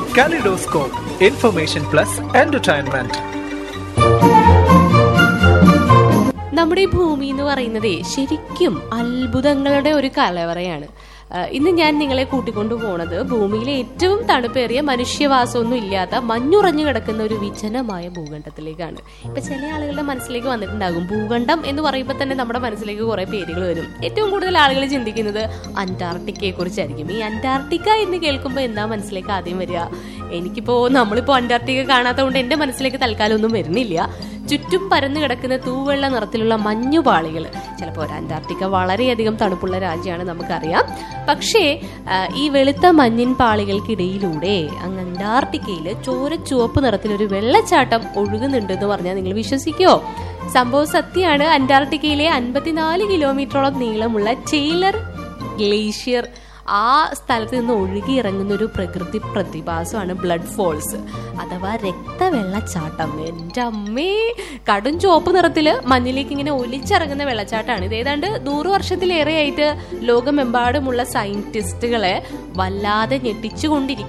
Kaleidoscope, information plus entertainment. നമ്മുടെ ഈ ഭൂമി എന്ന് പറയുന്നത് ശരിക്കും അത്ഭുതങ്ങളുടെ ഒരു കലവറയാണ് ആ, ഇന്ന് ഞാൻ നിങ്ങളെ കൂട്ടിക്കൊണ്ടു പോണത് ഭൂമിയിലെ ഏറ്റവും തണുപ്പേറിയ മനുഷ്യവാസമൊന്നും ഇല്ലാത്ത മഞ്ഞുറഞ്ഞു കിടക്കുന്ന ഒരു വിജനമായ ഭൂഖണ്ഡത്തിലേക്കാണ് ഇപ്പൊ ചില ആളുകളുടെ മനസ്സിലേക്ക് വന്നിട്ടുണ്ടാകും ഭൂഖണ്ഡം എന്ന് പറയുമ്പോൾ തന്നെ നമ്മുടെ മനസ്സിലേക്ക് കുറെ പേരുകൾ വരും ഏറ്റവും കൂടുതൽ ആളുകൾ ചിന്തിക്കുന്നത് അന്റാർട്ടിക്കയെ കുറിച്ചായിരിക്കും ഈ അന്റാർട്ടിക്ക എന്ന് കേൾക്കുമ്പോൾ എന്താ മനസ്സിലേക്ക് ആദ്യം വരിക എനിക്കിപ്പോ നമ്മളിപ്പോ അന്റാർട്ടിക്ക കാണാത്തതുകൊണ്ട് എന്റെ മനസ്സിലേക്ക് തൽക്കാലം ഒന്നും വരുന്നില്ല ചുറ്റും പരന്നു കിടക്കുന്ന തൂവെള്ള നിറത്തിലുള്ള മഞ്ഞുപാളികൾ ചിലപ്പോൾ ഒരു അന്റാർട്ടിക്ക വളരെയധികം തണുപ്പുള്ള രാജ്യമാണ് നമുക്കറിയാം പക്ഷേ ആ, ഈ വെളുത്ത മഞ്ഞിൻ പാളികൾക്കിടയിലൂടെ അങ്ങ് അന്റാർട്ടിക്കയിൽ ചോര ചുവപ്പ് നിറത്തിലൊരു വെള്ളച്ചാട്ടം ഒഴുകുന്നുണ്ട് എന്ന് പറഞ്ഞാൽ നിങ്ങൾ വിശ്വസിക്കോ സംഭവം സത്യമാണ് അന്റാർട്ടിക്കയിലെ അൻപത്തിനാല് കിലോമീറ്ററോളം നീളമുള്ള ചെയിലർ ഗ്ലേഷ്യർ ആ സ്ഥലത്ത് നിന്ന് ഒഴുകി ഇറങ്ങുന്ന ഒരു പ്രകൃതി പ്രതിഭാസമാണ് ബ്ലഡ് ഫോൾസ് അഥവാ രക്തവെള്ളച്ചാട്ടം എൻ്റെ അമ്മേ കടും ചുവപ്പ് നിറത്തില് മഞ്ഞിലേക്ക് ഇങ്ങനെ ഒലിച്ചിറങ്ങുന്ന വെള്ളച്ചാട്ടമാണ് ഇത് ഏതാണ്ട് നൂറ് വർഷത്തിലേറെയായിട്ട് ലോകമെമ്പാടുമുള്ള സയന്റിസ്റ്റുകളെ വല്ലാതെ ഞെട്ടിച്ചുകൊണ്ടിരിക്കും